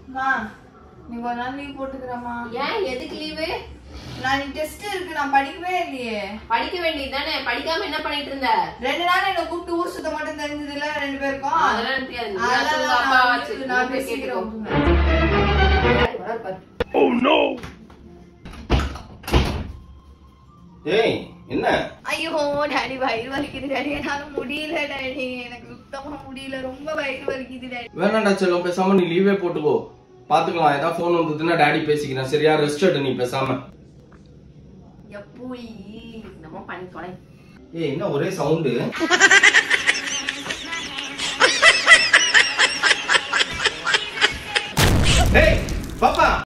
அம்மா நீ கொஞ்ச நாள் லீவ் போட்டுக்கிறேம்மா ஏன் எதுக்கு லீவு நான் டெஸ்ட் இருக்கு நான் படிக்கவே இல்லையே படிக்க வேண்டியது தானே படிக்காம என்ன பண்ணிட்டு இருந்த ரெண்டு நாள் என்ன கூப்பிட்டு ஊர் சுத்த மட்டும் தெரிஞ்சது இல்ல ரெண்டு பேருக்கும் அதெல்லாம் எனக்கு தெரியாது. நீ அதெல்லாம் தான் உங்க நான் அப்பா வந்து- வச்சு நான் நீ போய் பேசிக்கிறேன் கேட்டுக்கோ. வராரு பாரு. ஏய் என்ன ஐயோ டாடி வயிறு வலிக்குது டாடி என்னால முடியல டாடி எனக்கு சுத்தமா முடியல ரொம்ப வயிறு வலிக்குது டாடி வேணாண்டா செல்லம் பேசாம நீ லீவே போட்டுக்கோ பாத்துக்கலாம் ஏதாவது ஃபோன் வந்ததுன்னா டாடி பேசிக்கிறேன் சரியா ரெஸ்ட் எடு நீ பேசாம எப்போய் நம்ம பண்ணி தொலை ஏய் என்ன ஒரே சவுண்டு ஏய் பாப்பா